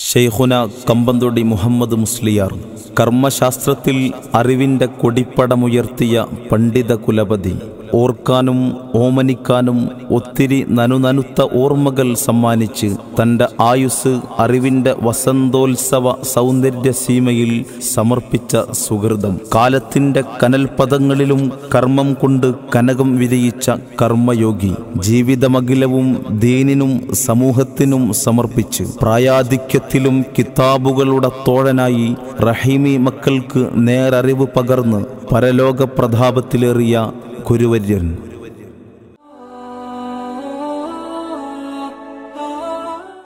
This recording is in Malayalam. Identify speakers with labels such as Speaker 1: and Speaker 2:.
Speaker 1: ഷെയ്ഖുന കമ്പന്തൊടി മുഹമ്മദ് മുസ്ലിയാർ കർമ്മശാസ്ത്രത്തിൽ അറിവിൻ്റെ കൊടിപ്പടമുയർത്തിയ പണ്ഡിത കുലപതി ഓർക്കാനും ഓമനിക്കാനും ഒത്തിരി നനുനനുത്ത ഓർമ്മകൾ സമ്മാനിച്ച് തൻ്റെ ആയുസ് അറിവിൻ്റെ വസന്തോത്സവ സൗന്ദര്യ സീമയിൽ സമർപ്പിച്ച സുഹൃതം കാലത്തിൻ്റെ കനൽപദങ്ങളിലും കർമ്മം കൊണ്ട് കനകം വിജയിച്ച കർമ്മയോഗി ജീവിതമഖിലവും ദീനിനും സമൂഹത്തിനും സമർപ്പിച്ച് പ്രായാധിക്യത്തിലും കിതാബുകളുടെ തോഴനായി റഹീമി മക്കൾക്ക് നേരറിവ് പകർന്ന് പരലോക പ്രതാപത്തിലേറിയ ഗുരുവര്യൻ